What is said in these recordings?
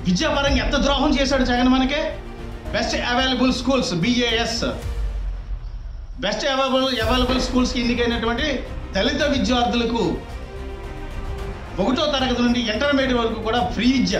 విద్యాపరంగా ఎంత ద్రోహం చేశాడు జగన్ మనకి best available schools BAS best available available స్కూల్స్కి ఎన్నికైనటువంటి దళిత విద్యార్థులకు ఒకటో తరగతి నుండి ఇంటర్మీడియట్ వరకు కూడా ఫ్రీ విద్య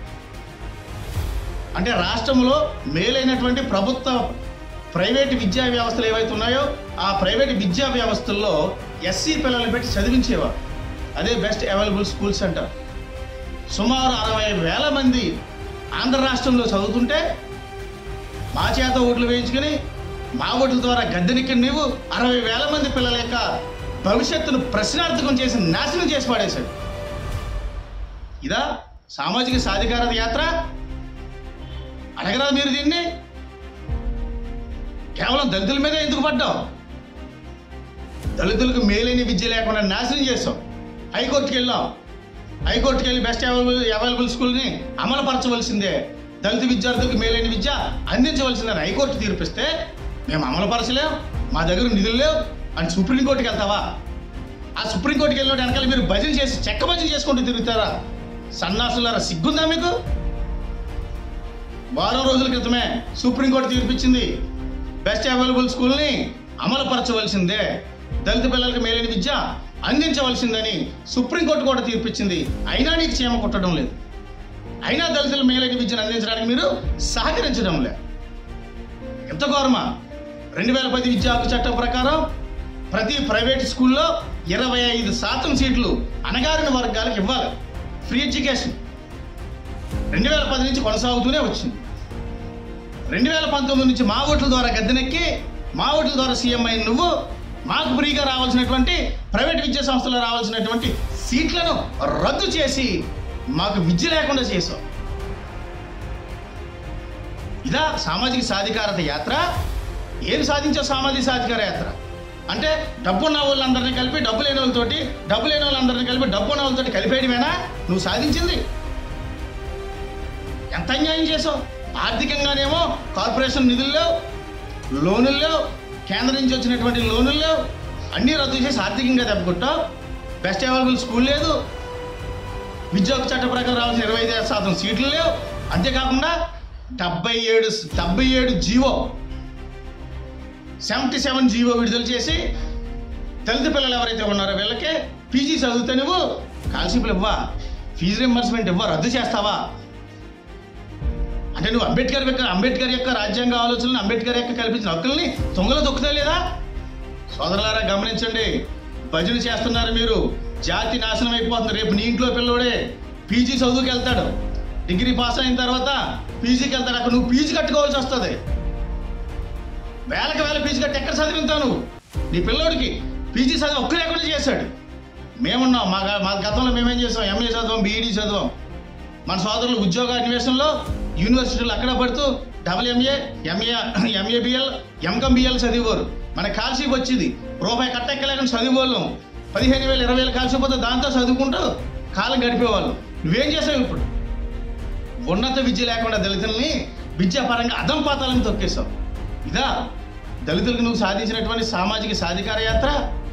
అంటే రాష్ట్రంలో మేలైనటువంటి ప్రభుత్వ ప్రైవేట్ విద్యా వ్యవస్థలు ఏవైతే ఉన్నాయో ఆ ప్రైవేట్ విద్యా వ్యవస్థల్లో ఎస్సీ పిల్లల్ని పెట్టి చదివించేవారు అదే బెస్ట్ అవైలబుల్ స్కూల్స్ అంటారు సుమారు అరవై వేల మంది ఆంధ్ర రాష్ట్రంలో చదువుతుంటే మా చేత ఓట్లు వేయించుకుని మా ఓట్ల ద్వారా గద్దెనెక్కిన నీవు అరవై వేల మంది పిల్లల యొక్క భవిష్యత్తును ప్రశ్నార్థకం చేసి నాశనం చేసి పడేశాడు ఇదా సామాజిక సాధికారత యాత్ర అడగరా మీరు దీన్ని కేవలం దళితుల మీదే ఎందుకు పడ్డావు దళితులకు మేలైన విద్య లేకుండా నాశనం చేసాం హైకోర్టుకి వెళ్ళాం హైకోర్టుకి వెళ్ళి బెస్ట్ అవైలబుల్ అవైలబుల్ స్కూల్ని అమలుపరచవలసిందే దళిత విద్యార్థులకు మేలైన విద్య అందించవలసిందని హైకోర్టు తీర్పిస్తే మేము అమలుపరచలేం మా దగ్గర నిధులు లేవు అని సుప్రీంకోర్టుకి వెళ్తావా ఆ సుప్రీంకోర్టుకి వెళ్ళిన వెనకాల మీరు భజన చేసి చెక్క భజన చేసుకుంటూ తిరుగుతారా సన్నాసులారా సిగ్గుందా మీకు వారం రోజుల క్రితమే సుప్రీంకోర్టు తీర్పిచ్చింది బెస్ట్ అవైలబుల్ స్కూల్ని అమలుపరచవలసిందే దళిత పిల్లలకు మేలైన విద్య అందించవలసిందని సుప్రీంకోర్టు కూడా తీర్పిచ్చింది అయినా నీకు చీమ కుట్టడం లేదు అయినా దళితుల మేలైన విద్యను అందించడానికి మీరు సహకరించడం లేదు ఎంత ఘోరమా రెండు వేల పది విద్యా హక్కు చట్టం ప్రకారం ప్రతి ప్రైవేట్ స్కూల్లో ఇరవై ఐదు శాతం సీట్లు అణగారిన వర్గాలకు ఇవ్వాలి ఫ్రీ ఎడ్యుకేషన్ రెండు వేల పది నుంచి కొనసాగుతూనే వచ్చింది రెండు వేల పంతొమ్మిది నుంచి మా ఓట్ల ద్వారా గద్దెనెక్కి మా ఓట్ల ద్వారా సీఎం అయిన నువ్వు మాకు ఫ్రీగా రావాల్సినటువంటి ప్రైవేట్ విద్యా సంస్థలో రావాల్సినటువంటి సీట్లను రద్దు చేసి మాకు విద్య లేకుండా చేసావు ఇదా సామాజిక సాధికారత యాత్ర ఏం సాధించావు సామాజిక సాధికార యాత్ర అంటే డబ్బున్న వాళ్ళందరినీ కలిపి డబ్బు లేని వాళ్ళతోటి డబ్బు లేని వాళ్ళందరినీ కలిపి డబ్బున్న వాళ్ళతోటి కలిపేయడమేనా నువ్వు సాధించింది ఎంత అన్యాయం చేసావు ఆర్థికంగానేమో కార్పొరేషన్ నిధులు లేవు లోనులు లేవు కేంద్రం నుంచి వచ్చినటువంటి లోనులు లేవు అన్నీ రద్దు చేసి ఆర్థికంగా దెబ్బకొట్టావు బెస్ట్ అవైలబుల్ స్కూల్ లేదు విద్యోగ చట్ట ప్రకారం రావాల్సిన ఇరవై ఐదు శాతం సీట్లు లేవు అంతేకాకుండా డెబ్బై ఏడు డెబ్బై ఏడు జీవో సెవెంటీ సెవెన్ జీవో విడుదల చేసి దళిత పిల్లలు ఎవరైతే ఉన్నారో వీళ్ళకి పీజీ చదివితే నువ్వు కాల్షిప్లు ఇవ్వా ఫీజు రింబర్స్మెంట్ ఇవ్వ రద్దు చేస్తావా అంటే నువ్వు అంబేద్కర్ యొక్క అంబేద్కర్ యొక్క రాజ్యాంగ ఆలోచనలు అంబేద్కర్ యొక్క కల్పించిన హక్కుల్ని తొంగలో తొక్కుతా లేదా సోదరులారా గమనించండి భజన చేస్తున్నారు మీరు జాతి నాశనం అయిపోతుంది రేపు నీ ఇంట్లో పిల్లోడే పీజీ చదువుకి వెళ్తాడు డిగ్రీ పాస్ అయిన తర్వాత పీజీకి వెళ్తాడు అక్కడ నువ్వు పీజీ కట్టుకోవాల్సి వస్తుంది వేలకు వేల పీజీ కట్టి ఎక్కడ చదివింతావు నువ్వు నీ పిల్లోడికి పీజీ చదివి ఒక్క లేకుండా చేశాడు మేమున్నాం మా మా గతంలో మేమేం చేసాం ఎంఏ చదివాం బీఈడీ చదివాం మన సోదరులు ఉద్యోగ అన్వేషణలో యూనివర్సిటీలు అక్కడ పడుతూ double MA MA MA BL MCom BL చదివేవారు మన కాల్షీప్ వచ్చింది రూపాయి కట్టెక్కలేకుండా చదివేవాళ్ళం పదిహేను వేలు ఇరవై వేలు కాల్షీప్ పోతే దాంతో చదువుకుంటూ కాలం గడిపేవాళ్ళం నువ్వేం చేసావు ఇప్పుడు ఉన్నత విద్య లేకుండా దళితుల్ని విద్యాపరంగా అదం పాతాలను తొక్కేశావు ఇదా దళితులకు నువ్వు సాధించినటువంటి సామాజిక సాధికార యాత్ర